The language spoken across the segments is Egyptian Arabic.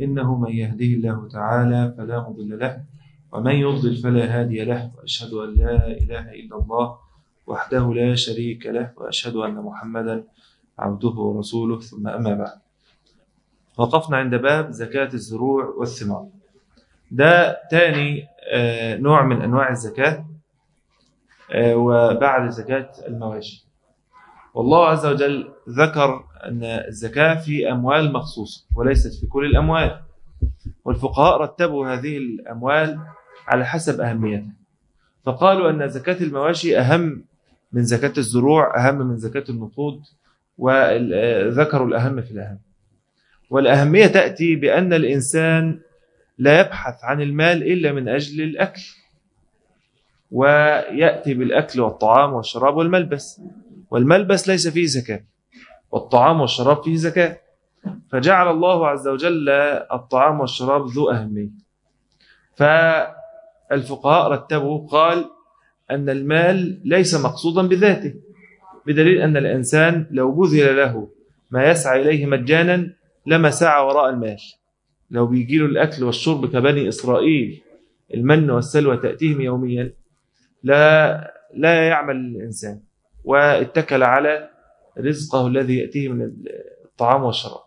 إنه من يهده الله تعالى فلا مضل له ومن يضلل فلا هادي له وأشهد أن لا إله إلا الله وحده لا شريك له وأشهد أن محمدا عبده ورسوله ثم أما بعد وقفنا عند باب زكاة الزروع والثمار ده تاني آه، نوع من أنواع الزكاة آه، وبعد زكاة المواشي والله عز وجل ذكر أن الزكاة في أموال مخصوصة وليست في كل الأموال والفقهاء رتبوا هذه الأموال على حسب أهميتها فقالوا أن زكاة المواشي أهم من زكاة الزروع أهم من زكاة النقود وذكروا الأهم في الأهم والأهمية تأتي بأن الإنسان لا يبحث عن المال إلا من أجل الأكل ويأتي بالأكل والطعام والشراب والملبس والملبس ليس فيه زكاة والطعام والشراب فيه زكاة فجعل الله عز وجل الطعام والشراب ذو أهمية فالفقهاء رتبوا قال أن المال ليس مقصودا بذاته بدليل أن الإنسان لو بذل له ما يسعى إليه مجانا لما سعى وراء المال لو بيجي له الأكل والشرب كبني إسرائيل المن والسلوى تأتيهم يوميا لا لا يعمل الإنسان واتكل على رزقه الذي يأتيه من الطعام والشراب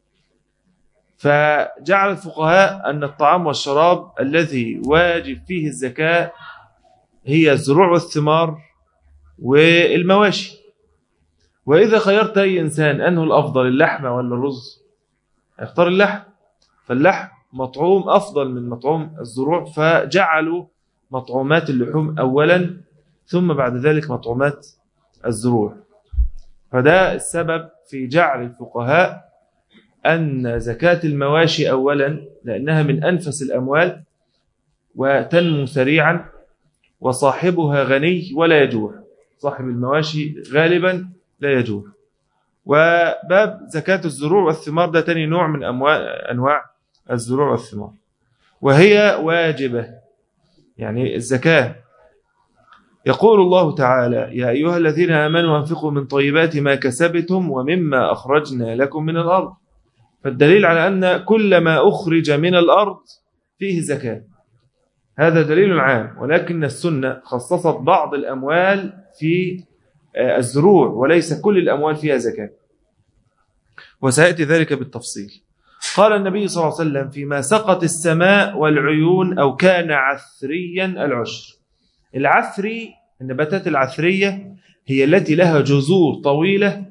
فجعل الفقهاء أن الطعام والشراب الذي واجب فيه الزكاة هي الزروع والثمار والمواشي وإذا خيرت أي إنسان أنه الأفضل اللحمة ولا الرز يختار اللحم فاللحم مطعوم أفضل من مطعوم الزروع فجعلوا مطعومات اللحوم أولا ثم بعد ذلك مطعومات الزروع فده السبب في جعل الفقهاء أن زكاة المواشي أولا لأنها من أنفس الأموال وتنمو سريعا وصاحبها غني ولا يجوع صاحب المواشي غالبا لا يجوع وباب زكاة الزروع والثمار ده تاني نوع من أنواع الزروع والثمار وهي واجبة يعني الزكاة يقول الله تعالى يا أيها الذين آمنوا أنفقوا من طيبات ما كسبتم ومما أخرجنا لكم من الأرض فالدليل على أن كل ما أخرج من الأرض فيه زكاة هذا دليل عام ولكن السنة خصصت بعض الأموال في الزروع وليس كل الأموال فيها زكاة وسيأتي ذلك بالتفصيل قال النبي صلى الله عليه وسلم فيما سقط السماء والعيون أو كان عثريا العشر العثري النباتات العثرية هي التي لها جذور طويلة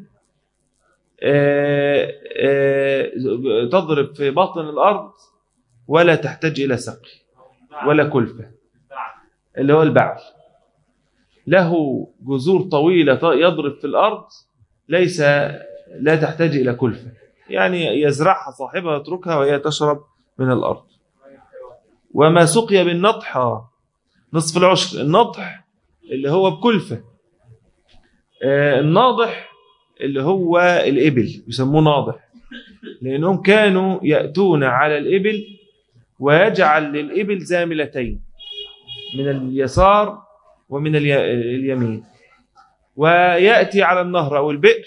تضرب في باطن الأرض ولا تحتاج إلى سقي ولا كلفة اللي هو البعل له جذور طويلة يضرب في الأرض ليس لا تحتاج إلى كلفة يعني يزرعها صاحبها يتركها وهي تشرب من الأرض وما سقي بالنطح نصف العشر النضح اللي هو بكلفة الناضح اللي هو الإبل يسموه ناضح لأنهم كانوا يأتون على الإبل ويجعل للإبل زاملتين من اليسار ومن اليمين ويأتي على النهر أو البئر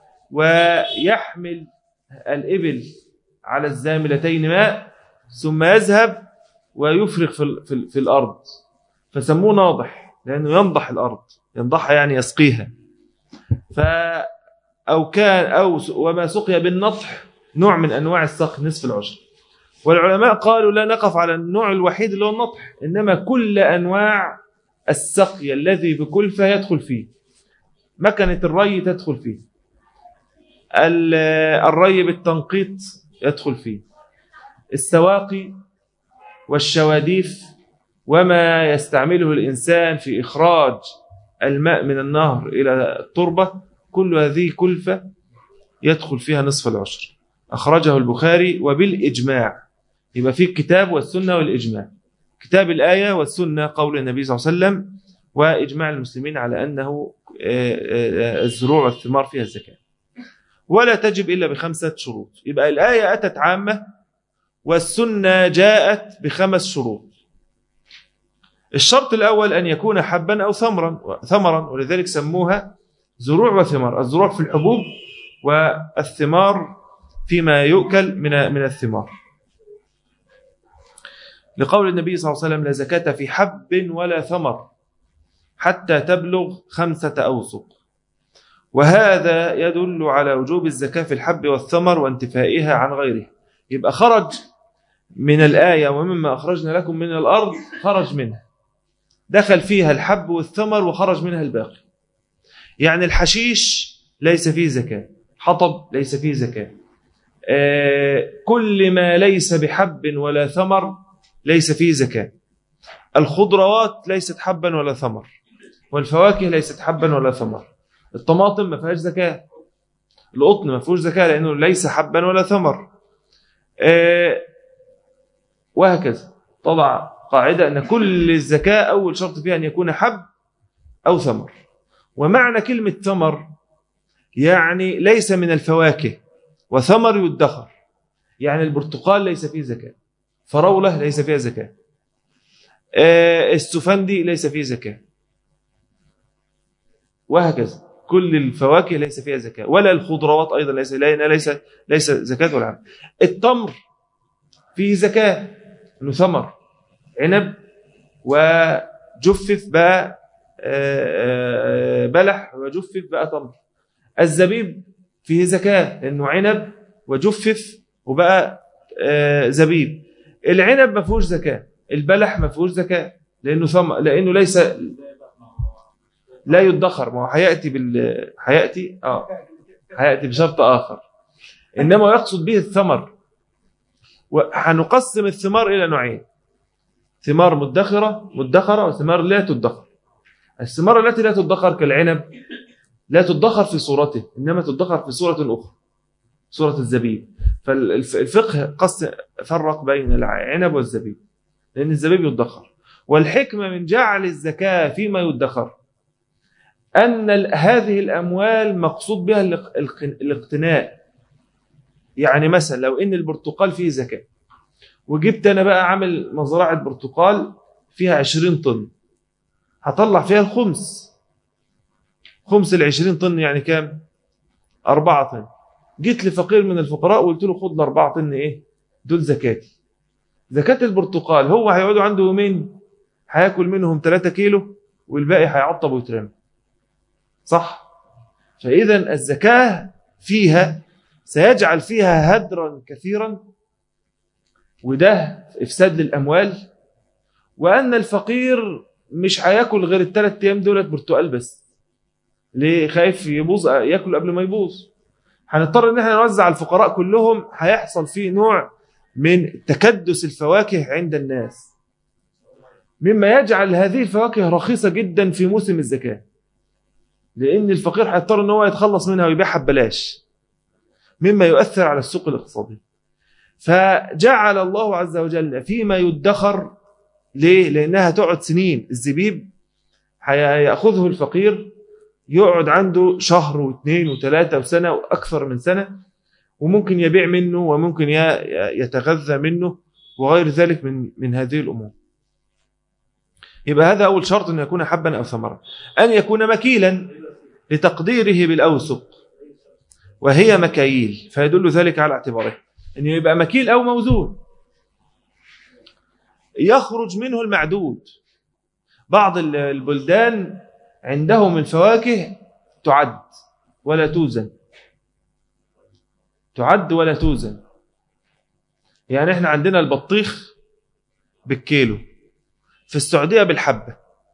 ويحمل الإبل على الزاملتين ماء ثم يذهب ويفرغ في, في, في الأرض فسموه ناضح لأنه ينضح الأرض ينضحها يعني يسقيها ف أو كان أو وما سقي بالنطح نوع من أنواع السقي نصف العشر والعلماء قالوا لا نقف على النوع الوحيد اللي هو النطح إنما كل أنواع السقي الذي بكلفة يدخل فيه مكنة الري تدخل فيه الري بالتنقيط يدخل فيه السواقي والشواديف وما يستعمله الإنسان في إخراج الماء من النهر إلى التربة كل هذه كلفة يدخل فيها نصف العشر أخرجه البخاري وبالإجماع يبقى في الكتاب والسنة والإجماع كتاب الآية والسنة قول النبي صلى الله عليه وسلم وإجماع المسلمين على أنه الزروع والثمار فيها الزكاة ولا تجب إلا بخمسة شروط يبقى الآية أتت عامة والسنة جاءت بخمس شروط الشرط الأول أن يكون حبا أو ثمرا ثمرا ولذلك سموها زروع وثمار الزروع في الحبوب والثمار فيما يؤكل من من الثمار لقول النبي صلى الله عليه وسلم لا زكاة في حب ولا ثمر حتى تبلغ خمسة أوسق وهذا يدل على وجوب الزكاة في الحب والثمر وانتفائها عن غيره يبقى خرج من الآية ومما أخرجنا لكم من الأرض خرج منها دخل فيها الحب والثمر وخرج منها الباقي يعني الحشيش ليس فيه زكاة حطب ليس فيه زكاة آه كل ما ليس بحب ولا ثمر ليس فيه زكاة الخضروات ليست حبا ولا ثمر والفواكه ليست حبا ولا ثمر الطماطم ما فيهاش زكاة القطن ما فيهوش زكاة لأنه ليس حبا ولا ثمر آه وهكذا طبعا قاعدة أن كل الزكاة أول شرط فيها أن يكون حب أو ثمر ومعنى كلمة ثمر يعني ليس من الفواكه وثمر يدخر يعني البرتقال ليس فيه زكاة فراولة ليس فيها زكاة آه السفندي ليس فيه زكاة وهكذا كل الفواكه ليس فيها زكاة ولا الخضروات أيضا ليس ليس ليس زكاة ولا عم. التمر فيه زكاة انه ثمر عنب وجفف بقى بلح وجفف بقى تمر الزبيب فيه زكاة لأنه عنب وجفف وبقى زبيب العنب ما فيهوش زكاة البلح ما فيهوش زكاة لأنه ثم لأنه ليس لا يدخر ما هو هيأتي بال هيأتي اه هيأتي بشرط آخر إنما يقصد به الثمر وهنقسم الثمار إلى نوعين ثمار مدخرة مدخرة وثمار لا تدخر الثمار التي لا تدخر كالعنب لا تدخر في صورته إنما تدخر في صورة أخرى صورة الزبيب فالفقه قص فرق بين العنب والزبيب لأن الزبيب يدخر والحكمة من جعل الزكاة فيما يدخر أن هذه الأموال مقصود بها الاقتناء يعني مثلا لو إن البرتقال فيه زكاة وجبت أنا بقى عامل مزرعة برتقال فيها 20 طن هطلع فيها الخمس خمس ال 20 طن يعني كام؟ 4 طن جيت لفقير من الفقراء وقلت له خد 4 طن ايه؟ دول زكاتي زكاة البرتقال هو هيقعدوا عنده يومين هياكل منهم 3 كيلو والباقي هيعطب ويترمى صح؟ فإذا الزكاة فيها سيجعل فيها هدرا كثيرا وده افساد للاموال وان الفقير مش هياكل غير الثلاث ايام دولت برتقال بس ليه خايف يبوظ ياكل قبل ما يبوظ هنضطر ان احنا نوزع الفقراء كلهم هيحصل فيه نوع من تكدس الفواكه عند الناس مما يجعل هذه الفواكه رخيصه جدا في موسم الزكاه لان الفقير هيضطر ان هو يتخلص منها ويبيعها ببلاش مما يؤثر على السوق الاقتصادي فجعل الله عز وجل فيما يدخر ليه؟ لأنها تقعد سنين الزبيب هيأخذه الفقير يقعد عنده شهر واثنين وثلاثة وسنة وأكثر من سنة وممكن يبيع منه وممكن يتغذى منه وغير ذلك من من هذه الأمور يبقى هذا أول شرط أن يكون حبا أو ثمرا أن يكون مكيلا لتقديره بالأوسق وهي مكاييل فيدل ذلك على اعتباره انه يبقى مكيل او موزون يخرج منه المعدود بعض البلدان عندهم الفواكه تعد ولا توزن تعد ولا توزن يعني احنا عندنا البطيخ بالكيلو في السعودية بالحبة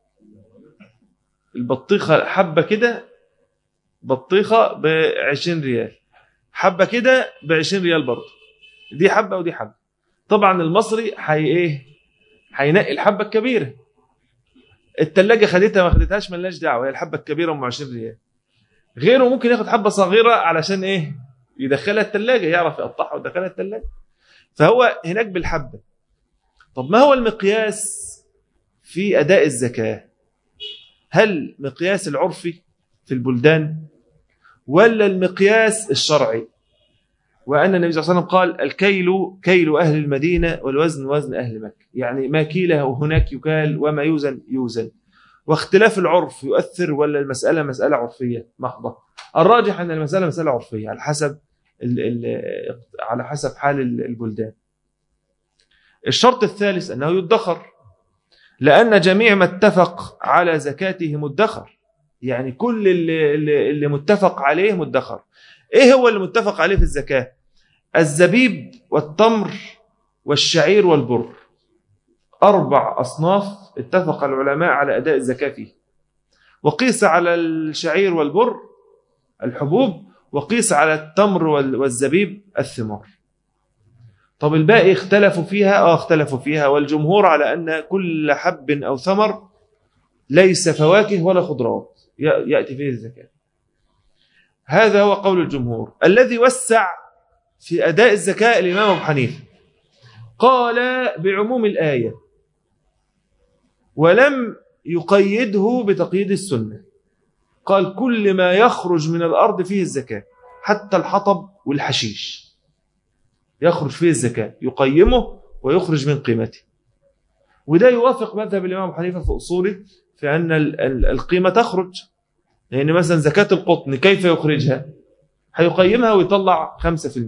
البطيخة حبة كده بطيخة بعشرين ريال حبة كده بعشرين ريال برضه دي حبة ودي حبة طبعا المصري حي ايه هينقي الحبة الكبيرة التلاجة خدتها ما خدتهاش ملناش دعوة هي الحبة الكبيرة ام 20 ريال غيره ممكن ياخد حبة صغيرة علشان ايه يدخلها التلاجة يعرف يقطعها ويدخلها التلاجة فهو هناك بالحبة طب ما هو المقياس في أداء الزكاة هل مقياس العرفي في البلدان ولا المقياس الشرعي وأن النبي صلى الله عليه وسلم قال الكيل كيل أهل المدينة والوزن وزن أهل مكة يعني ما كيله هناك يكال وما يوزن يوزن واختلاف العرف يؤثر ولا المسألة مسألة عرفية محضة الراجح أن المسألة مسألة عرفية على حسب ال ال على حسب حال البلدان الشرط الثالث أنه يدخر لأن جميع ما اتفق على زكاته مدخر يعني كل اللي, اللي, اللي متفق عليه مدخر ايه هو اللي متفق عليه في الزكاة الزبيب والتمر والشعير والبر أربع أصناف اتفق العلماء على أداء الزكاة فيه وقيس على الشعير والبر الحبوب وقيس على التمر والزبيب الثمار طب الباقي اختلفوا فيها اه اختلفوا فيها والجمهور على أن كل حب أو ثمر ليس فواكه ولا خضروات يأتي فيه الزكاة هذا هو قول الجمهور الذي وسع في أداء الزكاة الإمام أبو حنيفة قال بعموم الآية ولم يقيده بتقييد السنة قال كل ما يخرج من الأرض فيه الزكاة حتى الحطب والحشيش يخرج فيه الزكاة يقيمه ويخرج من قيمته وده يوافق مذهب الإمام حنيفة في أصوله في أن القيمة تخرج يعني مثلا زكاة القطن كيف يخرجها هيقيمها ويطلع 5%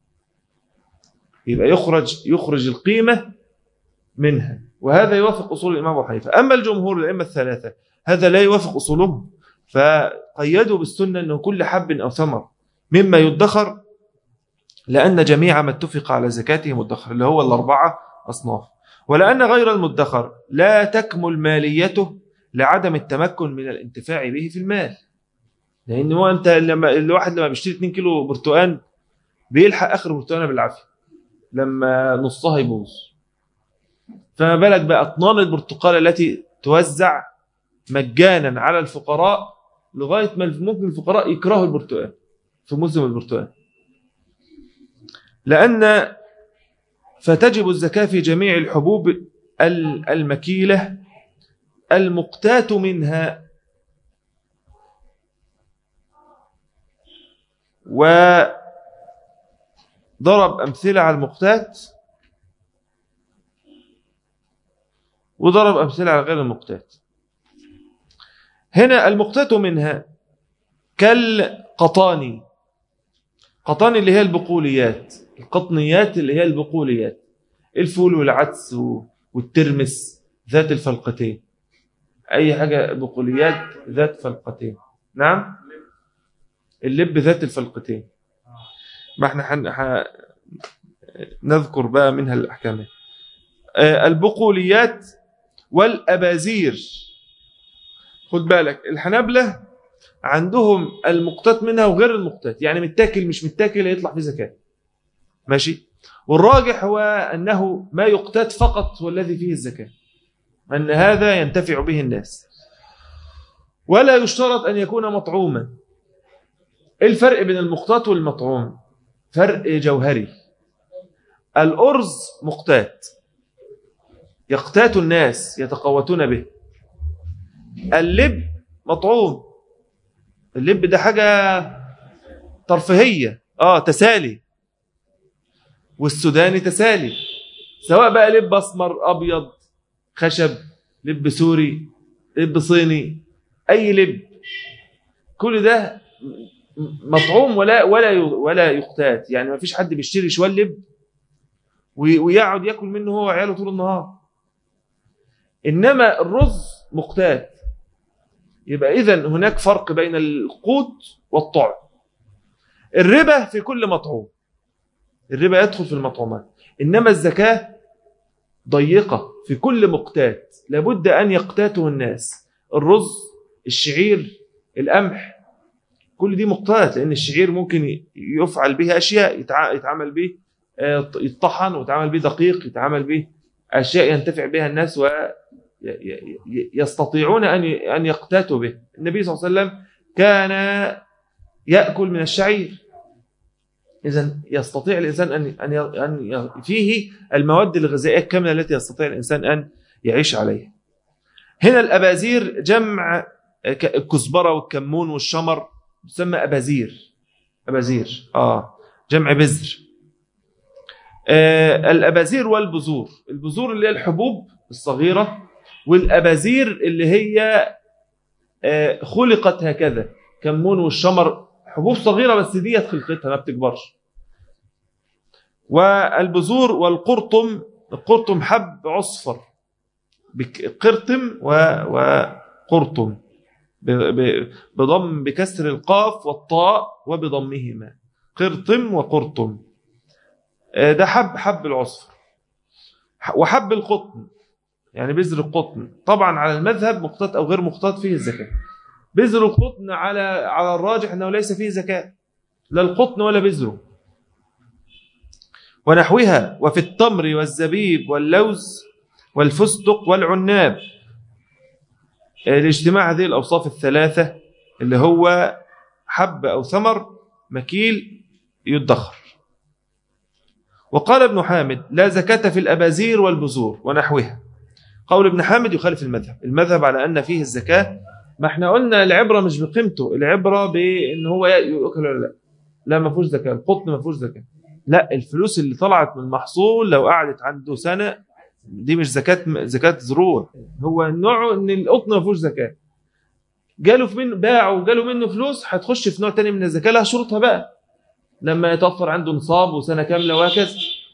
يبقى يخرج يخرج القيمة منها وهذا يوافق أصول الإمام أبو حنيفة أما الجمهور الأئمة الثلاثة هذا لا يوافق أصولهم فقيدوا بالسنة أنه كل حب أو ثمر مما يدخر لأن جميع ما اتفق على زكاته مدخر اللي هو الأربعة أصناف ولأن غير المدخر لا تكمل ماليته لعدم التمكن من الانتفاع به في المال لأن هو أنت لما الواحد لما بيشتري 2 كيلو برتقان بيلحق آخر برتقانة بالعافية لما نصها يبوظ فما بالك بأطنان البرتقال التي توزع مجانا على الفقراء لغاية ما ممكن الفقراء يكرهوا البرتقال في موسم البرتقال لأن فتجب الزكاة في جميع الحبوب المكيلة المقتات منها وضرب أمثلة على المقتات وضرب أمثلة على غير المقتات هنا المقتات منها كالقطاني قطاني اللي هي البقوليات القطنيات اللي هي البقوليات الفول والعدس والترمس ذات الفلقتين أي حاجة بقوليات ذات فلقتين نعم اللب ذات الفلقتين ما احنا حن... ح... نذكر بقى منها الأحكام آه، البقوليات والأبازير خد بالك الحنابلة عندهم المقتات منها وغير المقتات يعني متاكل مش متاكل يطلع في زكاة ماشي والراجح هو أنه ما يقتات فقط هو الذي فيه الزكاة أن هذا ينتفع به الناس ولا يشترط أن يكون مطعوما الفرق بين المقتات والمطعوم فرق جوهري الأرز مقتات يقتات الناس يتقوتون به اللب مطعوم اللب ده حاجة ترفيهية اه تسالي والسوداني تسالي سواء بقى لب أسمر أبيض خشب لب سوري لب صيني أي لب كل ده مطعوم ولا ولا ولا يقتات يعني ما فيش حد بيشتري شوال لب ويقعد ياكل منه هو وعياله طول النهار انما الرز مقتات يبقى اذا هناك فرق بين القوت والطعم الربا في كل مطعوم الربا يدخل في المطعومات انما الزكاه ضيقه في كل مقتات لابد ان يقتاته الناس الرز الشعير القمح كل دي مقتات لان الشعير ممكن يفعل به اشياء يتعامل به آه، يطحن ويتعامل به دقيق يتعامل به اشياء ينتفع بها الناس ويستطيعون ان ان يقتاتوا به النبي صلى الله عليه وسلم كان ياكل من الشعير اذا يستطيع الانسان ان ان ان فيه المواد الغذائيه الكامله التي يستطيع الانسان ان يعيش عليها هنا الابازير جمع الكزبره والكمون والشمر تسمى أبازير أبازير آه جمع بذر آه الأبازير والبذور البذور اللي هي الحبوب الصغيرة والأبازير اللي هي آه خلقت هكذا كمون والشمر حبوب صغيرة بس ديت خلقتها ما بتكبرش والبذور والقرطم القرطم حب عصفر قرطم وقرطم بضم بكسر القاف والطاء وبضمهما قرطم وقرطم آه، ده حب حب العصفر وحب القطن يعني بذر القطن طبعا على المذهب مقتات أو غير مقتات فيه الزكاة بذر القطن على على الراجح أنه ليس فيه زكاة لا القطن ولا بذره ونحوها وفي التمر والزبيب واللوز والفستق والعناب الاجتماع هذه الأوصاف الثلاثة اللي هو حب أو ثمر مكيل يدخر وقال ابن حامد لا زكاة في الأبازير والبزور ونحوها قول ابن حامد يخالف المذهب المذهب على أن فيه الزكاة ما احنا قلنا العبرة مش بقيمته العبرة بأن هو يؤكل ولا لا لا ما فيهوش زكاة القطن ما فيهوش زكاة لا الفلوس اللي طلعت من المحصول لو قعدت عنده سنة دي مش زكاة زكاة زروع هو النوع ان القطن ما فيهوش زكاة جاله في منه باع وجاله منه فلوس هتخش في نوع تاني من الزكاة لها شروطها بقى لما يتوفر عنده نصاب وسنة كاملة وهكذا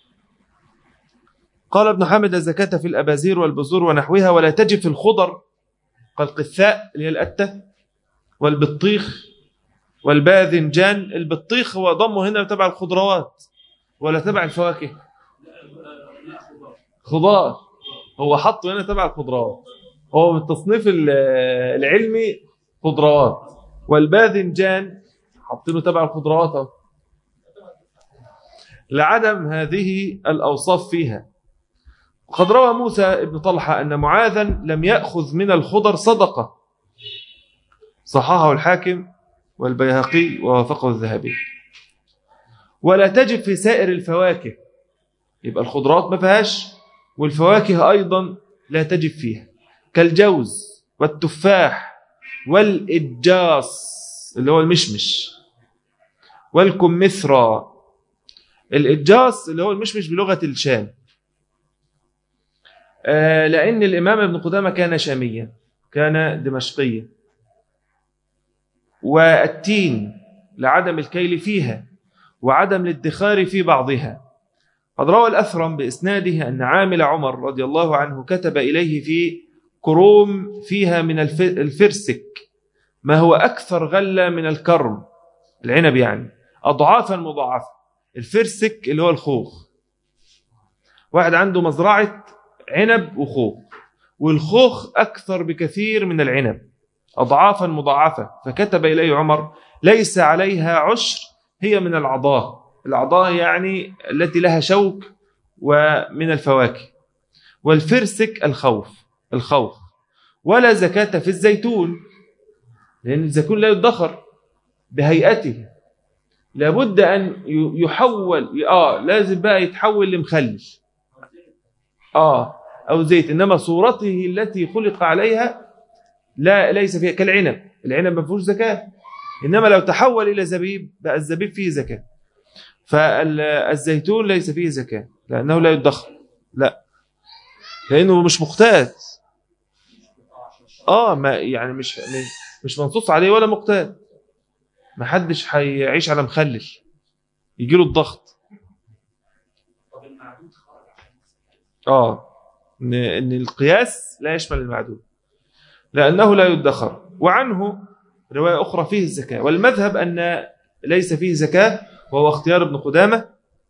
قال ابن حامد الزكاة في الأبازير والبذور ونحوها ولا تجب في الخضر كالقثاء اللي هي الأتة والبطيخ والباذنجان البطيخ هو ضمه هنا تبع الخضروات ولا تبع الفواكه خضار هو حطه هنا تبع الخضروات هو بالتصنيف العلمي خضروات والباذنجان حاطينه تبع الخضروات اهو لعدم هذه الأوصاف فيها وقد روى موسى ابن طلحة أن معاذا لم يأخذ من الخضر صدقة صححه الحاكم والبيهقي ووافقه الذهبي ولا تجب في سائر الفواكه يبقى الخضروات ما فيهاش والفواكه أيضا لا تجب فيها كالجوز والتفاح والإجاص اللي هو المشمش والكمثرى الإجاص اللي هو المشمش بلغة الشام آه، لأن الإمام ابن قدامة كان شاميا كان دمشقيا والتين لعدم الكيل فيها وعدم الادخار في بعضها قد روى الأثرم بإسناده أن عامل عمر رضي الله عنه كتب إليه في كروم فيها من الفرسك ما هو أكثر غلة من الكرم العنب يعني أضعافا مضاعفة الفرسك اللي هو الخوخ واحد عنده مزرعة عنب وخوخ والخوخ أكثر بكثير من العنب أضعافا مضاعفة فكتب إليه عمر ليس عليها عشر هي من العضاء العضاء يعني التي لها شوك ومن الفواكه والفرسك الخوف الخوخ ولا زكاة في الزيتون لأن الزيتون لا يدخر بهيئته لابد أن يحول آه لازم بقى يتحول لمخلل آه أو زيت إنما صورته التي خلق عليها لا ليس فيها كالعنب العنب ما فيهوش زكاة إنما لو تحول إلى زبيب بقى الزبيب فيه زكاة فالزيتون ليس فيه زكاة لأنه لا يدخر لا لأنه مش مقتات آه ما يعني مش مش منصوص عليه ولا مقتات ما حدش هيعيش على مخلل يجي له الضغط اه ان ان القياس لا يشمل المعدود لانه لا يدخر وعنه روايه اخرى فيه الزكاه والمذهب ان ليس فيه زكاه وهو اختيار ابن قدامه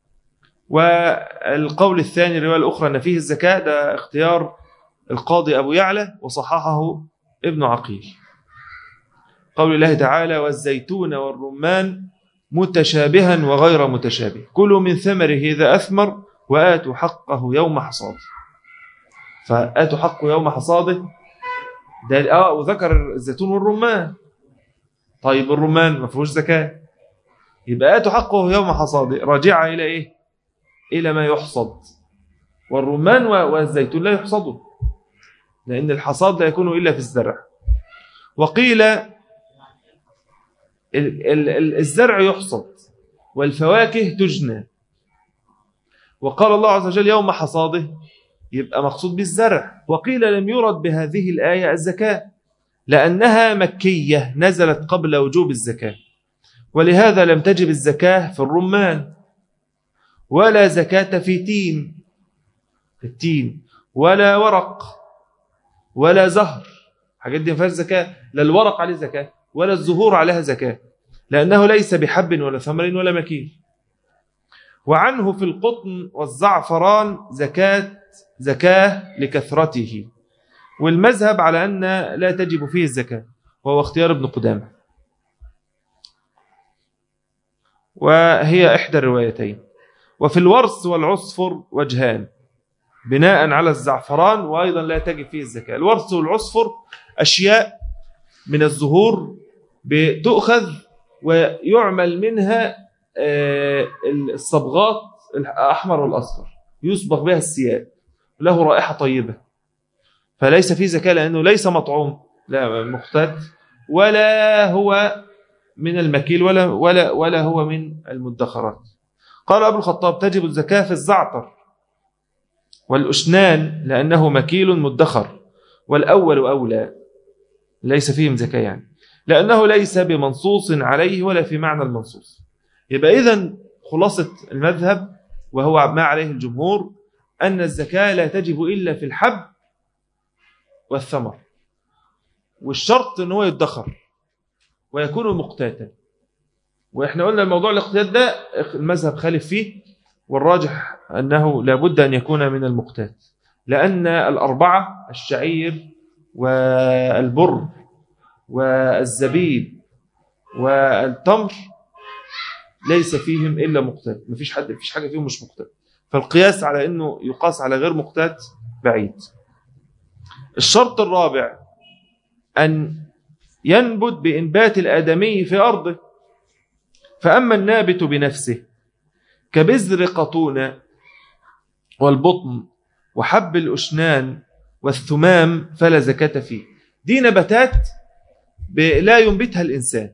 والقول الثاني الروايه الاخرى ان فيه الزكاه ده اختيار القاضي ابو يعلى وصححه ابن عقيل قول الله تعالى والزيتون والرمان متشابها وغير متشابه كلوا من ثمره إذا أثمر وآتوا حقه يوم حصاده فآتوا حقه يوم حصاده ده آه وذكر الزيتون والرمان طيب الرمان ما فيهوش زكاة يبقى آتوا حقه يوم حصاده راجعة إلى إيه إلى ما يحصد والرمان والزيتون لا يحصدوا لأن الحصاد لا يكون إلا في الزرع وقيل الزرع يحصد والفواكه تجنى وقال الله عز وجل يوم حصاده يبقى مقصود بالزرع وقيل لم يرد بهذه الآية الزكاة لأنها مكية نزلت قبل وجوب الزكاة ولهذا لم تجب الزكاة في الرمان ولا زكاة في تين التين ولا ورق ولا زهر حاجات دي ما فيهاش زكاة لا الورق عليه زكاة ولا الزهور عليها زكاة لأنه ليس بحب ولا ثمر ولا مكين وعنه في القطن والزعفران زكاة زكاة لكثرته والمذهب على أن لا تجب فيه الزكاة وهو اختيار ابن قدامة وهي إحدى الروايتين وفي الورس والعصفر وجهان بناء على الزعفران وأيضا لا تجب فيه الزكاة الورس والعصفر أشياء من الزهور بتؤخذ ويعمل منها آه، الصبغات الأحمر والأصفر يصبغ بها الثياب له رائحة طيبة فليس فيه زكاة لأنه ليس مطعوم لا مختت ولا هو من المكيل ولا, ولا, ولا هو من المدخرات قال أبو الخطاب تجب الزكاة في الزعتر والأشنان لأنه مكيل مدخر والأول أولى ليس فيهم زكاة يعني لأنه ليس بمنصوص عليه ولا في معنى المنصوص يبقى إذن خلاصة المذهب وهو ما عليه الجمهور أن الزكاة لا تجب إلا في الحب والثمر والشرط أنه هو يدخر ويكون مقتاتا وإحنا قلنا الموضوع الاقتات ده المذهب خالف فيه والراجح أنه لابد أن يكون من المقتات لأن الأربعة الشعير والبر والزبيب والتمر ليس فيهم إلا مقتات مفيش حد مفيش حاجة فيهم مش مقتات فالقياس على أنه يقاس على غير مقتات بعيد الشرط الرابع أن ينبت بإنبات الآدمي في أرضه فأما النابت بنفسه كبذر قطونة والبطن وحب الأشنان والثمام فلا زكاة فيه دي نباتات لا ينبتها الإنسان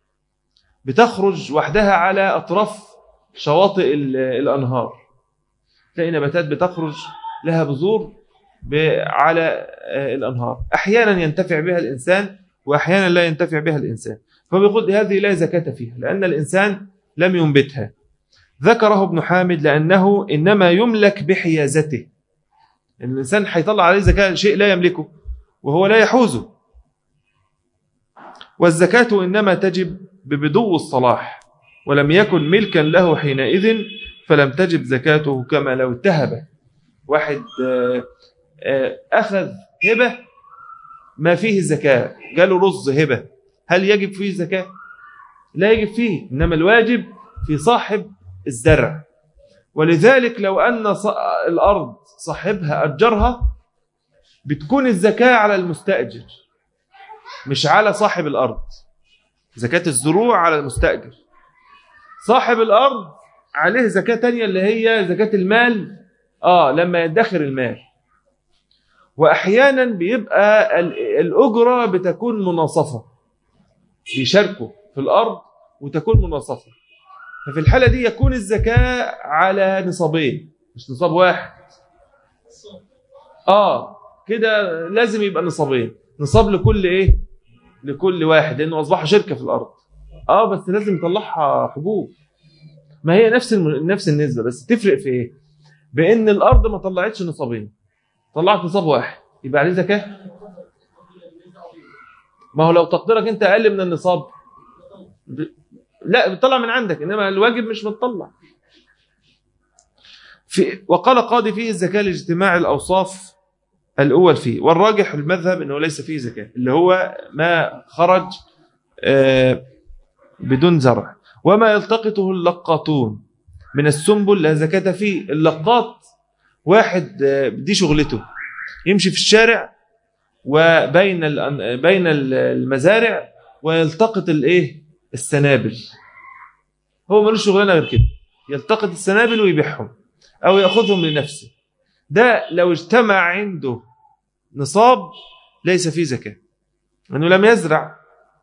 بتخرج وحدها على أطراف شواطئ الأنهار تلاقي نباتات بتخرج لها بذور على الأنهار أحيانا ينتفع بها الإنسان وأحيانا لا ينتفع بها الإنسان فبيقول هذه لا زكاة فيها لأن الإنسان لم ينبتها ذكره ابن حامد لأنه إنما يملك بحيازته الإنسان هيطلع عليه زكاة شيء لا يملكه وهو لا يحوزه والزكاة إنما تجب ببدو الصلاح ولم يكن ملكا له حينئذ فلم تجب زكاته كما لو اتهب واحد آه، آه، أخذ هبة ما فيه الزكاة قالوا رز هبة هل يجب فيه زكاة لا يجب فيه إنما الواجب في صاحب الزرع ولذلك لو أن الأرض صاحبها أجرها بتكون الزكاة على المستأجر مش على صاحب الأرض زكاة الزروع على المستأجر صاحب الأرض عليه زكاة تانية اللي هي زكاة المال آه لما يدخر المال وأحيانا بيبقى الأجرة بتكون مناصفة بيشاركوا في الأرض وتكون مناصفة ففي الحالة دي يكون الزكاة على نصابين مش نصاب واحد آه كده لازم يبقى نصابين نصاب لكل إيه لكل واحد لأنه أصبحوا شركة في الأرض آه بس لازم يطلعها حبوب ما هي نفس نفس النسبة بس تفرق في إيه بأن الأرض ما طلعتش نصابين طلعت نصاب واحد يبقى عليه زكاة ما هو لو تقديرك انت اقل من النصاب لا بتطلع من عندك انما الواجب مش بتطلع في وقال قاضي فيه الزكاة لاجتماع الأوصاف الأول فيه والراجح المذهب أنه ليس فيه زكاة اللي هو ما خرج آه، بدون زرع وما يلتقطه اللقاطون من السنبل لا زكاة فيه اللقاط واحد آه، دي شغلته يمشي في الشارع وبين بين المزارع ويلتقط الايه السنابل هو ملوش شغلانه غير كده يلتقط السنابل ويبيعهم او ياخذهم لنفسه ده لو اجتمع عنده نصاب ليس فيه زكاه لانه لم يزرع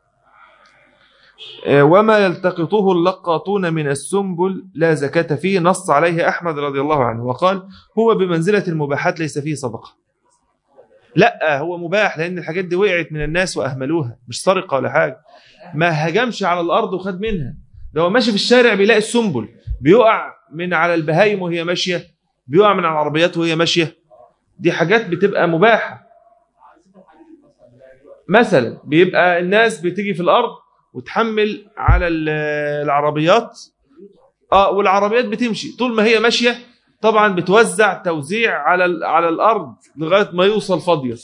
آه، وما يلتقطه اللقاطون من السنبل لا زكاة فيه نص عليه أحمد رضي الله عنه وقال هو بمنزلة المباحات ليس فيه صدقة لا هو مباح لأن الحاجات دي وقعت من الناس وأهملوها مش سرقة ولا حاجة ما هجمش على الأرض وخد منها ده هو ماشي في الشارع بيلاقي السنبل بيقع من على البهايم وهي ماشية بيقع من على العربيات وهي ماشية دي حاجات بتبقى مباحة مثلا بيبقى الناس بتيجي في الأرض وتحمل على ال- العربيات اه والعربيات بتمشي طول ما هي ماشية طبعا بتوزع توزيع على ال- على الأرض لغاية ما يوصل فاضية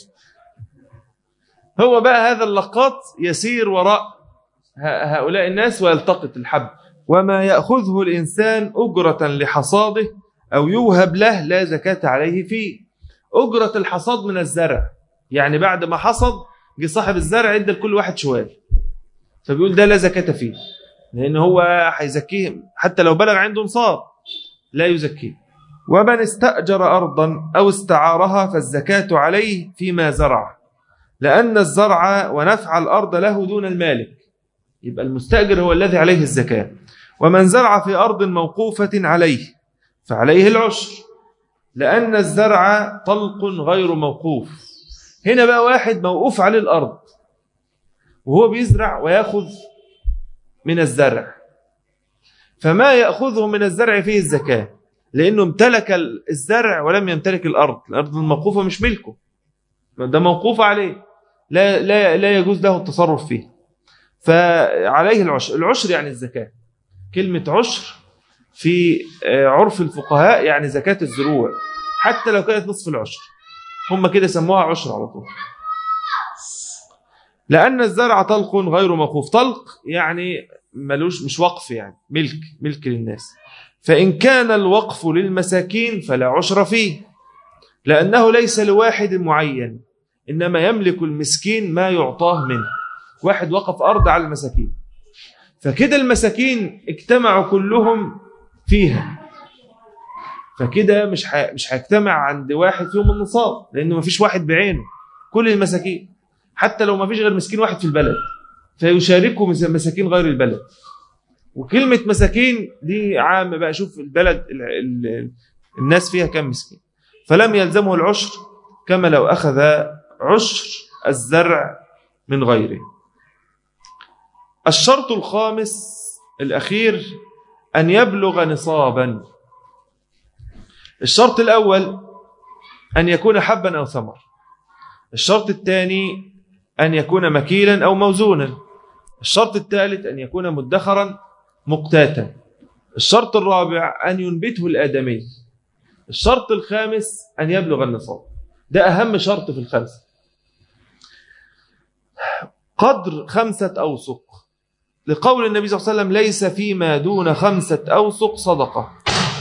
هو بقى هذا اللقاط يسير وراء ه- هؤلاء الناس ويلتقط الحب وما يأخذه الإنسان أجرة لحصاده أو يوهب له لا زكاة عليه فيه أجرة الحصاد من الزرع يعني بعد ما حصد جه صاحب الزرع ادى لكل واحد شوال فبيقول ده لا زكاة فيه لأن هو هيزكيه حتى لو بلغ عنده نصاب لا يزكيه ومن استأجر أرضا أو استعارها فالزكاة عليه فيما زرع لأن الزرع ونفع الأرض له دون المالك يبقى المستأجر هو الذي عليه الزكاة ومن زرع في أرض موقوفة عليه فعليه العشر لأن الزرع طلق غير موقوف هنا بقى واحد موقوف عليه الأرض وهو بيزرع ويأخذ من الزرع فما يأخذه من الزرع فيه الزكاة لأنه امتلك الزرع ولم يمتلك الأرض الأرض الموقوفة مش ملكه ده موقوف عليه لا, لا, لا يجوز له التصرف فيه فعليه العشر العشر يعني الزكاة كلمة عشر في عرف الفقهاء يعني زكاة الزروع حتى لو كانت نصف العشر هم كده سموها عشر على طول لأن الزرع طلق غير موقوف طلق يعني ملوش مش وقف يعني ملك ملك للناس فإن كان الوقف للمساكين فلا عشر فيه لأنه ليس لواحد معين إنما يملك المسكين ما يعطاه منه واحد وقف أرض على المساكين فكده المساكين اجتمعوا كلهم فيها فكده مش ح... مش هيجتمع عند واحد فيهم النصاب لأنه ما فيش واحد بعينه كل المساكين حتى لو ما فيش غير مسكين واحد في البلد فيشاركه مساكين غير البلد وكلمة مساكين دي عامة بقى شوف البلد ال... ال... الناس فيها كم مسكين فلم يلزمه العشر كما لو أخذ عشر الزرع من غيره الشرط الخامس الأخير أن يبلغ نصابا الشرط الأول أن يكون حبا أو ثمر الشرط الثاني أن يكون مكيلا أو موزونا الشرط الثالث أن يكون مدخرا مقتاتا الشرط الرابع أن ينبته الآدمي الشرط الخامس أن يبلغ النصاب ده أهم شرط في الخمسة قدر خمسة أوسق لقول النبي صلى الله عليه وسلم ليس فيما دون خمسة أوسق صدقة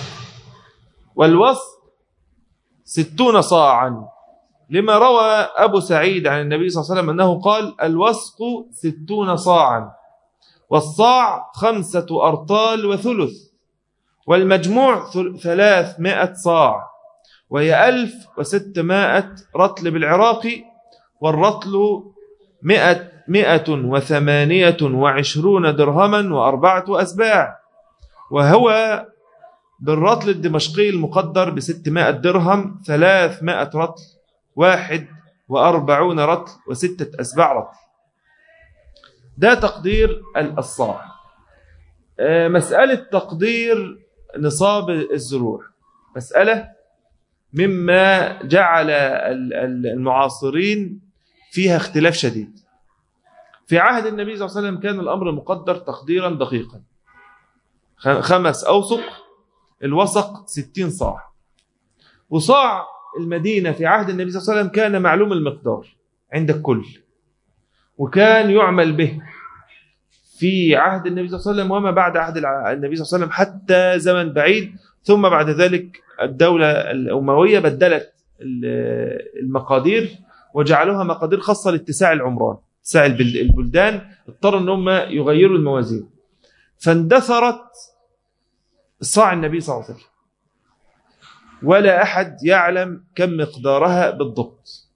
والوسط ستون صاعا لما روى أبو سعيد عن النبي صلى الله عليه وسلم أنه قال الوسق ستون صاعا والصاع خمسة أرطال وثلث والمجموع ثلاثمائة صاع وهي ألف وستمائة رطل بالعراقي والرطل مئة, مئة وثمانية وعشرون درهما وأربعة أسباع وهو بالرطل الدمشقي المقدر بستمائة درهم ثلاثمائة رطل واحد وأربعون رطل وستة أسباع رطل ده تقدير الصاع مسألة تقدير نصاب الزروع مسألة مما جعل المعاصرين فيها اختلاف شديد في عهد النبي صلى الله عليه وسلم كان الأمر مقدر تقديرا دقيقا خمس أوسق الوسق ستين صاع وصاع المدينة في عهد النبي صلى الله عليه وسلم كان معلوم المقدار عند الكل وكان يعمل به في عهد النبي صلى الله عليه وسلم وما بعد عهد النبي صلى الله عليه وسلم حتى زمن بعيد ثم بعد ذلك الدولة الأموية بدلت المقادير وجعلوها مقادير خاصة لاتساع العمران اتساع البلدان اضطروا ان هم يغيروا الموازين فاندثرت صاع النبي صلى الله عليه وسلم ولا أحد يعلم كم مقدارها بالضبط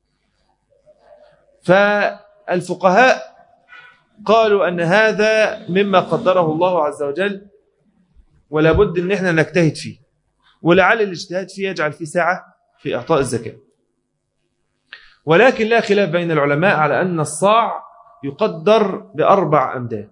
فالفقهاء قالوا أن هذا مما قدره الله عز وجل ولا بد أن احنا نجتهد فيه ولعل الاجتهاد فيه يجعل فيه ساعة في إعطاء الزكاة ولكن لا خلاف بين العلماء على أن الصاع يقدر بأربع أمداد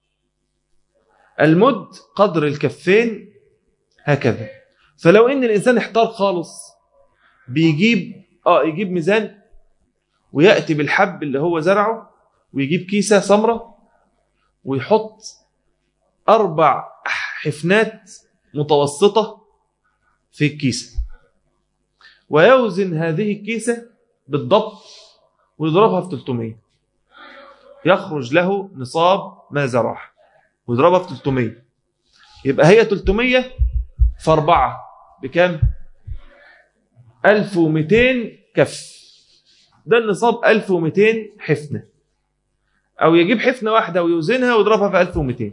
المد قدر الكفين هكذا فلو ان الانسان احتار خالص بيجيب اه يجيب ميزان ويأتي بالحب اللي هو زرعه ويجيب كيسة سمرة ويحط أربع حفنات متوسطة في الكيسة ويوزن هذه الكيسة بالضبط ويضربها في 300 يخرج له نصاب ما زرع ويضربها في 300 يبقى هي 300 في 4 بكام 1200 كف ده النصاب 1200 حفنة أو يجيب حفنة واحدة ويوزنها ويضربها في 1200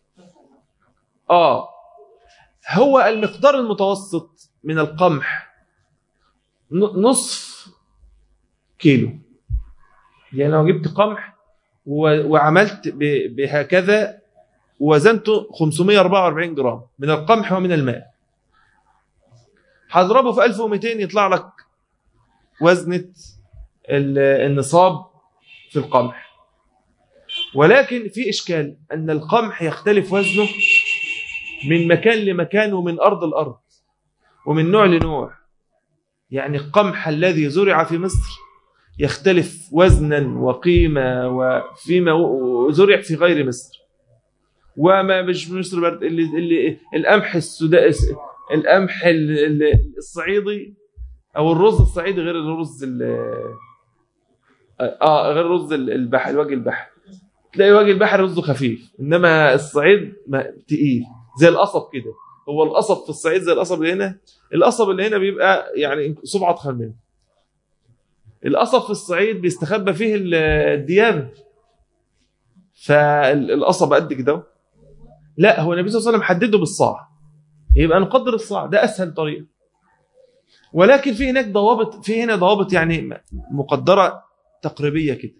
آه هو المقدار المتوسط من القمح نصف كيلو يعني لو جبت قمح وعملت بهكذا وزنته 544 جرام من القمح ومن الماء هضربه في 1200 يطلع لك وزنة النصاب في القمح ولكن في إشكال أن القمح يختلف وزنه من مكان لمكان ومن أرض لأرض ومن نوع لنوع يعني القمح الذي زرع في مصر يختلف وزنا وقيمة وفيما زرع في غير مصر وما مش مصر برد اللي, اللي القمح السوداني القمح الصعيدي او الرز الصعيدي غير الرز اه غير رز البحر وجه البحر تلاقي وجه البحر رزه خفيف انما الصعيد تقيل زي القصب كده هو القصب في الصعيد زي القصب اللي هنا القصب اللي هنا بيبقى يعني صبعه اتخن منه القصب في الصعيد بيستخبى فيه الديابه فالقصب قد كده لا هو النبي صلى الله عليه وسلم حدده بالصاع يبقى نقدر الصاع ده اسهل طريقه ولكن في هناك ضوابط في هنا ضوابط يعني مقدره تقريبيه كده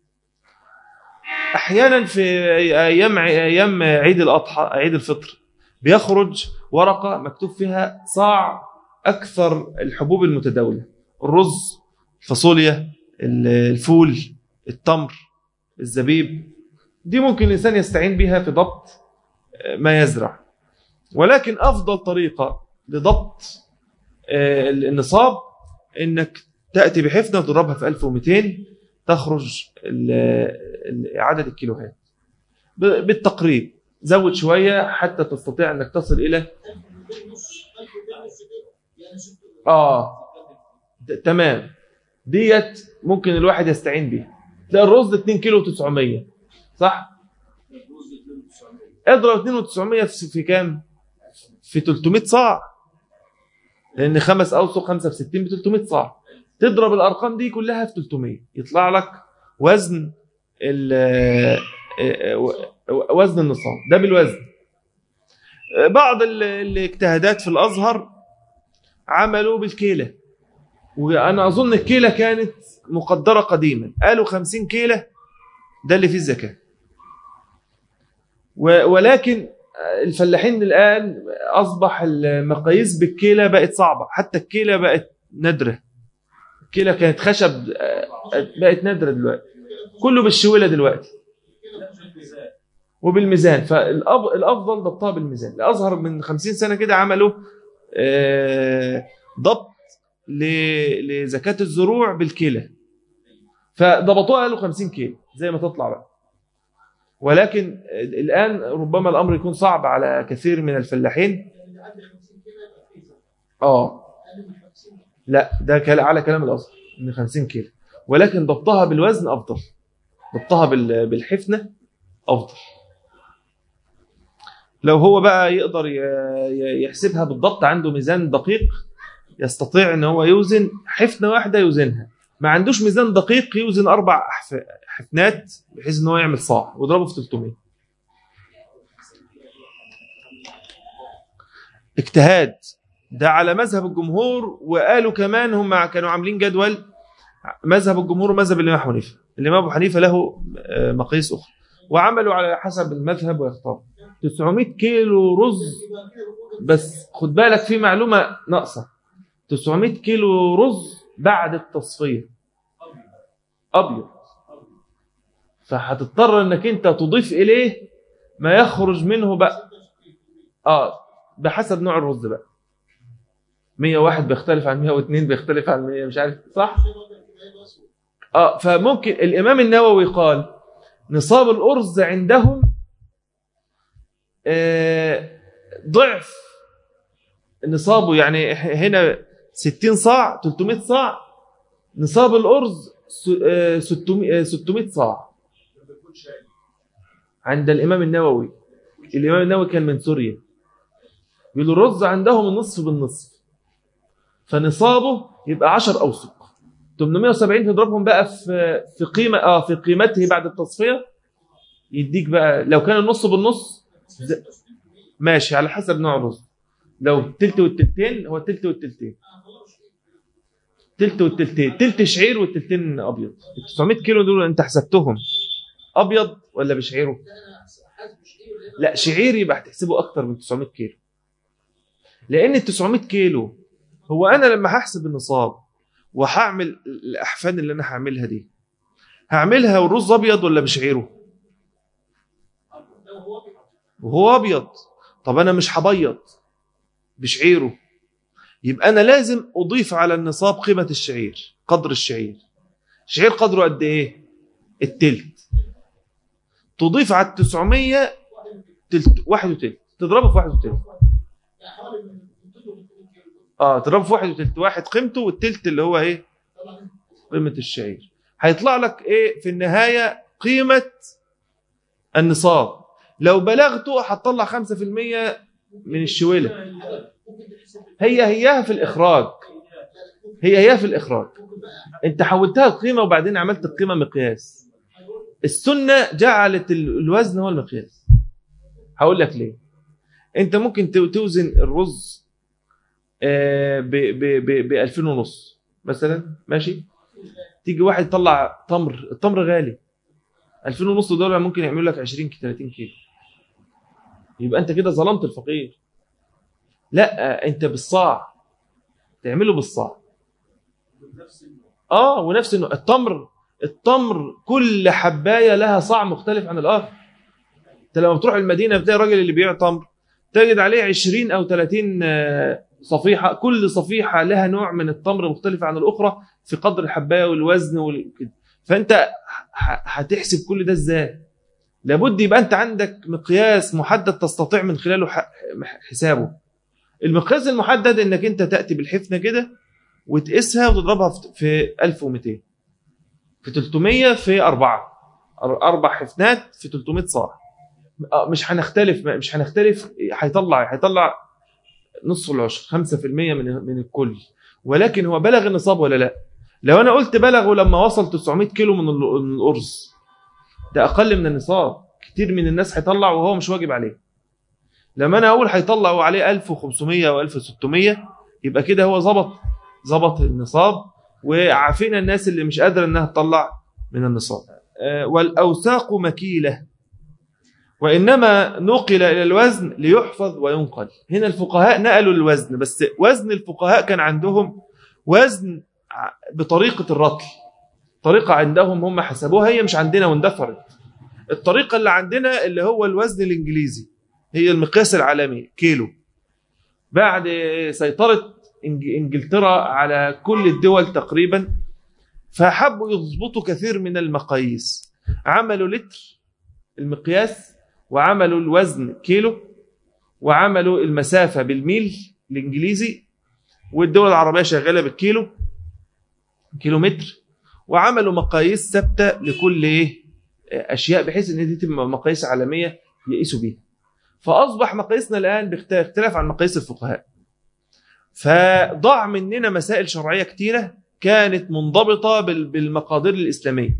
احيانا في ايام ايام عيد الاضحى عيد الفطر بيخرج ورقه مكتوب فيها صاع اكثر الحبوب المتداوله الرز الفاصوليا الفول التمر الزبيب دي ممكن الانسان يستعين بها في ضبط ما يزرع ولكن افضل طريقه لضبط النصاب انك تاتي بحفنه وتضربها في 1200 تخرج عدد الكيلوهات بالتقريب زود شويه حتى تستطيع انك تصل الى اه تمام ديت ممكن الواحد يستعين بيها تلاقي الرز 2 كيلو 900 صح اضرب 2900 في كام في 300 صاع لان خمس اوسق 5 في 60 ب 300 صاع تضرب الارقام دي كلها في 300 يطلع لك وزن وزن النصاب ده بالوزن بعض الاجتهادات في الازهر عملوا بالكيله وانا اظن الكيله كانت مقدره قديما قالوا 50 كيله ده اللي فيه الزكاه ولكن الفلاحين الآن أصبح المقاييس بالكيلة بقت صعبة حتى الكيلة بقت نادرة الكيلة كانت خشب بقت نادرة دلوقتي كله بالشولة دلوقتي وبالميزان فالأفضل ضبطها بالميزان الأظهر من خمسين سنة كده عملوا ضبط لزكاة الزروع بالكيلة فضبطوها قالوا 50 كيلو زي ما تطلع بقى ولكن الآن ربما الأمر يكون صعب على كثير من الفلاحين آه لا ده على كلام الأصل من 50 كيلو ولكن ضبطها بالوزن أفضل ضبطها بالحفنة أفضل لو هو بقى يقدر يحسبها بالضبط عنده ميزان دقيق يستطيع ان هو يوزن حفنة واحدة يوزنها ما عندوش ميزان دقيق يوزن أربع حفنات بحيث ان هو يعمل صاع ويضربه في 300 اجتهاد ده على مذهب الجمهور وقالوا كمان هم كانوا عاملين جدول مذهب الجمهور ومذهب الامام ابو حنيفه الامام ابو حنيفه له مقاييس اخرى وعملوا على حسب المذهب ويختار 900 كيلو رز بس خد بالك في معلومه ناقصه 900 كيلو رز بعد التصفيه ابيض فهتضطر انك انت تضيف اليه ما يخرج منه بقى اه بحسب نوع الرز بقى 101 بيختلف عن 102 بيختلف عن 100 مش عارف صح اه فممكن الامام النووي قال نصاب الارز عندهم آه ضعف نصابه يعني هنا 60 صاع 300 صاع نصاب الارز س- آه، 600 آه، 600 صاع عند الامام النووي الامام النووي كان من سوريا بيقول الرز عندهم النصف بالنصف فنصابه يبقى 10 اوسق 870 تضربهم بقى في في قيمه اه في قيمته بعد التصفيه يديك بقى لو كان النص بالنص ز- ماشي على حسب نوع الرز لو تلت والتلتين هو تلت والتلتين تلت والتلتين تلت شعير والتلتين ابيض ال 900 كيلو دول انت حسبتهم ابيض ولا بشعيره لا شعير يبقى هتحسبه اكتر من 900 كيلو لان ال 900 كيلو هو انا لما هحسب النصاب وهعمل الاحفان اللي انا هعملها دي هعملها والرز ابيض ولا بشعيره وهو ابيض طب انا مش هبيض بشعيره يبقى انا لازم اضيف على النصاب قيمه الشعير قدر الشعير الشعير قدره قد ايه التلت تضيف على ال 900 تلت واحد وتلت تضربه في واحد وتلت اه تضربه في واحد وتلت واحد قيمته والتلت اللي هو ايه قيمه الشعير هيطلع لك ايه في النهايه قيمه النصاب لو بلغته هتطلع 5% من الشويله هي هياها في الاخراج هي هياها في الاخراج انت حولتها قيمه وبعدين عملت القيمه مقياس السنه جعلت ال- الوزن هو المقياس هقول لك ليه انت ممكن تو- توزن الرز ب 2000 ونص مثلا ماشي تيجي واحد يطلع تمر التمر غالي 2000 ونص دولار ممكن يعملوا لك 20 30 كيلو يبقى انت كده ظلمت الفقير لا انت بالصاع تعمله بالصاع اه ونفس انه التمر التمر كل حبايه لها صاع مختلف عن الاخر انت لما بتروح المدينه بتلاقي الراجل اللي بيبيع تمر تجد عليه 20 او 30 آه، صفيحه كل صفيحه لها نوع من التمر مختلف عن الاخرى في قدر الحبايه والوزن وكده فانت ه- هتحسب كل ده ازاي لابد يبقى انت عندك مقياس محدد تستطيع من خلاله ح- حسابه المقياس المحدد انك انت تاتي بالحفنه كده وتقيسها وتضربها في- في 1200 في 300 في أربعة أر- أربع حفنات في 300 صاع آه، مش هنختلف مش هنختلف هيطلع هيطلع نص العشر 5% من من الكل ولكن هو بلغ النصاب ولا لا لو انا قلت بلغه لما وصل 900 كيلو من ال- من الارز ده اقل من النصاب كتير من الناس هيطلع وهو مش واجب عليه لما انا اقول هيطلع وعليه 1500 او 1600 يبقى كده هو ظبط ظبط النصاب وعافينا الناس اللي مش قادره انها تطلع من النصاب آه، والاوساق مكيله وانما نقل الى الوزن ليحفظ وينقل هنا الفقهاء نقلوا الوزن بس وزن الفقهاء كان عندهم وزن ع- بطريقه الرطل طريقه عندهم هم حسبوها هي مش عندنا واندثرت الطريقه اللي عندنا اللي هو الوزن الانجليزي هي المقياس العالمي كيلو بعد سيطره إنج- انجلترا على كل الدول تقريبا فحبوا يضبطوا كثير من المقاييس عملوا لتر المقياس وعملوا الوزن كيلو وعملوا المسافة بالميل الإنجليزي والدول العربية شغالة بالكيلو كيلومتر وعملوا مقاييس ثابتة لكل إيه أشياء بحيث إن دي تبقى مقاييس عالمية يقيسوا بيها فأصبح مقاييسنا الآن باختلاف عن مقاييس الفقهاء فضاع مننا مسائل شرعية كتيرة كانت منضبطة بال- بالمقادير الإسلامية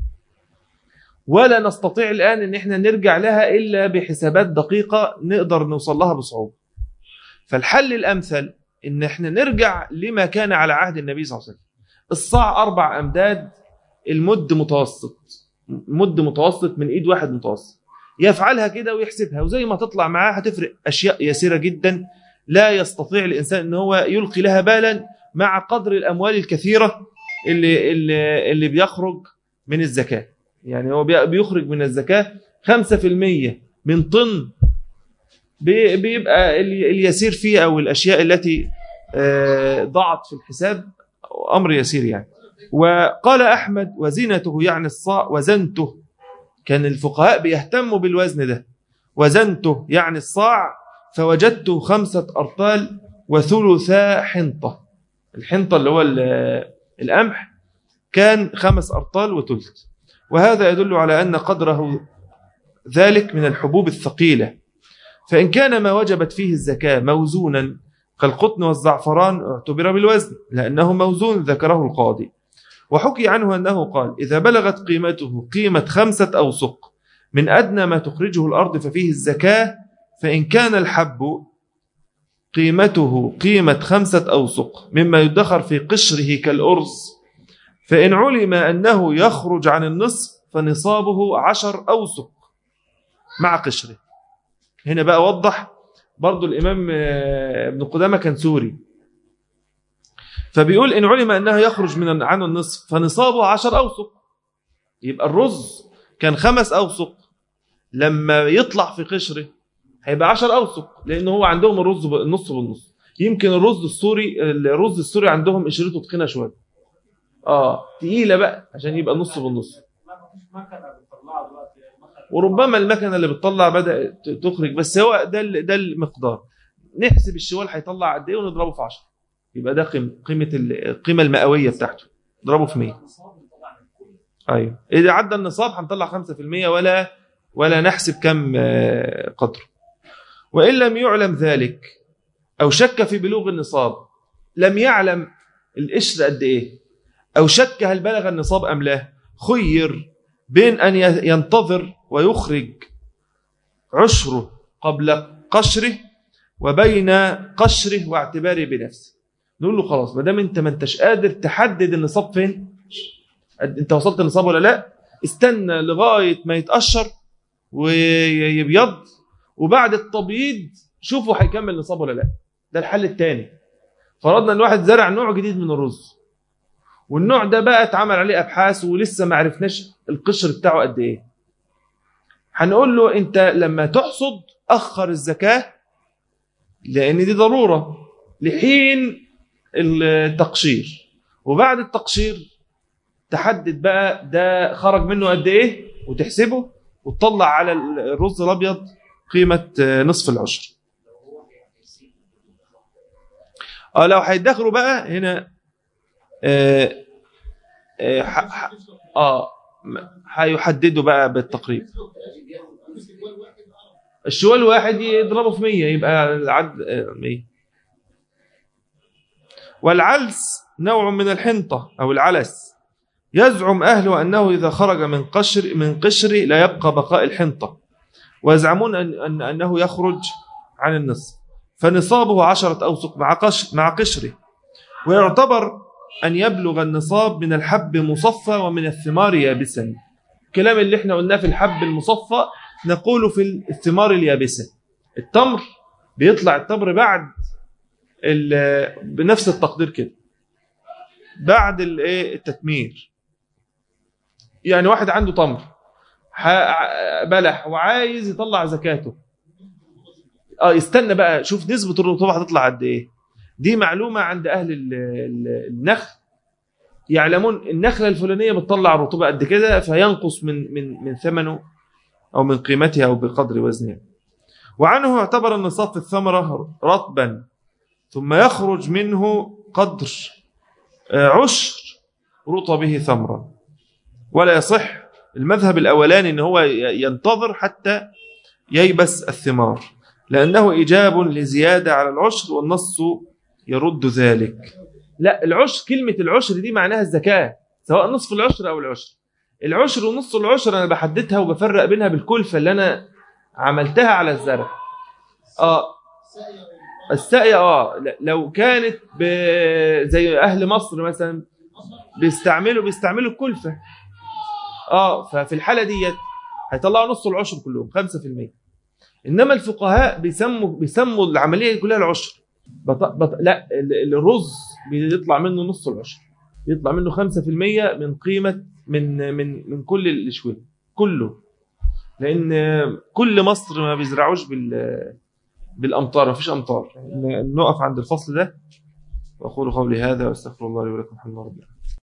ولا نستطيع الآن أن احنا نرجع لها إلا بحسابات دقيقة نقدر نوصل لها بصعوبة فالحل الأمثل أن احنا نرجع لما كان على عهد النبي صلى الله عليه وسلم الصاع أربع أمداد المد متوسط مد متوسط من إيد واحد متوسط يفعلها كده ويحسبها وزي ما تطلع معاه هتفرق أشياء يسيرة جدا لا يستطيع الإنسان أن هو يلقي لها بالا مع قدر الأموال الكثيرة اللي, اللي, اللي بيخرج من الزكاة يعني هو بي- بيخرج من الزكاة 5% من طن بي- بيبقى ال- اليسير فيه أو الأشياء التي آه، ضاعت في الحساب أمر يسير يعني وقال أحمد وزنته يعني الصاع وزنته كان الفقهاء بيهتموا بالوزن ده وزنته يعني الصاع فوجدته خمسة أرطال وثلثا حنطة الحنطة اللي هو القمح كان خمس أرطال وثلث وهذا يدل على أن قدره ذلك من الحبوب الثقيلة فإن كان ما وجبت فيه الزكاة موزونا كالقطن والزعفران اعتبر بالوزن لأنه موزون ذكره القاضي وحكي عنه أنه قال إذا بلغت قيمته قيمة خمسة أوسق من أدنى ما تخرجه الأرض ففيه الزكاة فإن كان الحب قيمته قيمة خمسة أوسق مما يدخر في قشره كالأرز فإن علم أنه يخرج عن النصف فنصابه عشر أوسق مع قشره هنا بقى وضح برضو الإمام آه، ابن قدامة كان سوري فبيقول إن علم أنه يخرج من عن النصف فنصابه عشر أوسق يبقى الرز كان خمس أوسق لما يطلع في قشره هيبقى 10 اوسق لان هو عندهم الرز النص بالنص يمكن الرز السوري الرز السوري عندهم قشرته تخينه شويه اه تقيله بقى عشان يبقى نص بالنص وربما المكنه اللي بتطلع بدات تخرج بس هو ده ده المقدار نحسب الشوال هيطلع قد ايه ونضربه في 10 يبقى ده قيمه القيمه المئويه بتاعته نضربه في 100 ايوه اذا عدى النصاب هنطلع 5% ولا ولا نحسب كم آه، قدره وإن لم يعلم ذلك أو شك في بلوغ النصاب لم يعلم القشر قد إيه أو شك هل بلغ النصاب أم لا خير بين أن ينتظر ويخرج عشره قبل قشره وبين قشره واعتباره بنفسه نقول له خلاص ما دام انت ما انتش قادر تحدد النصاب فين انت وصلت النصاب ولا لا استنى لغايه ما يتقشر ويبيض وبعد التبييض شوفوا هيكمل نصاب ولا لا ده الحل الثاني فرضنا ان واحد زرع نوع جديد من الرز والنوع ده بقى اتعمل عليه ابحاث ولسه ما عرفناش القشر بتاعه قد ايه هنقول له انت لما تحصد اخر الزكاه لان دي ضروره لحين التقشير وبعد التقشير تحدد بقى ده خرج منه قد ايه وتحسبه وتطلع على الرز الابيض قيمة آه، نصف العشر اه لو هيدخلوا بقى هنا اه اه, آه هيحددوا بقى بالتقريب الشوال واحد يضربه في 100 يبقى العد 100 آه، والعلس نوع من الحنطة أو العلس يزعم أهله أنه إذا خرج من قشر من قشر لا يبقى بقاء الحنطة ويزعمون أن أن أنه يخرج عن النصف فنصابه عشرة أوسق مع قش مع قشره ويعتبر أن يبلغ النصاب من الحب مصفى ومن الثمار يابسا الكلام اللي احنا قلناه في الحب المصفى نقوله في الثمار اليابسة التمر بيطلع التمر بعد بنفس التقدير كده بعد التتمير يعني واحد عنده تمر بلح وعايز يطلع زكاته اه يستنى بقى شوف نسبة الرطوبة هتطلع قد ايه دي معلومة عند اهل النخل يعلمون النخلة الفلانية بتطلع رطوبة قد كده فينقص من من من ثمنه او من قيمتها او بقدر وزنها وعنه اعتبر النصاب في الثمرة رطبا ثم يخرج منه قدر آه، عشر رطبه ثمرا ولا يصح المذهب الأولاني ان هو ينتظر حتى ييبس الثمار لأنه إيجاب لزيادة على العشر والنص يرد ذلك لا العشر كلمة العشر دي معناها الزكاة سواء نصف العشر أو العشر العشر ونص العشر أنا بحددها وبفرق بينها بالكلفة اللي أنا عملتها على الزرع آه الساقية آه لو كانت زي أهل مصر مثلا بيستعملوا بيستعملوا الكلفة اه ففي الحاله ديت هيطلعوا نص العشر كلهم 5% انما الفقهاء بيسموا بيسموا العمليه كلها العشر بط... بط... لا الرز بيطلع منه نص العشر بيطلع منه 5% من قيمه من من من كل الشويه كله لان كل مصر ما بيزرعوش بال بالامطار ما فيش امطار نقف عند الفصل ده وأقول قولي هذا وأستغفر الله لي ولكم الحمد لله رب العالمين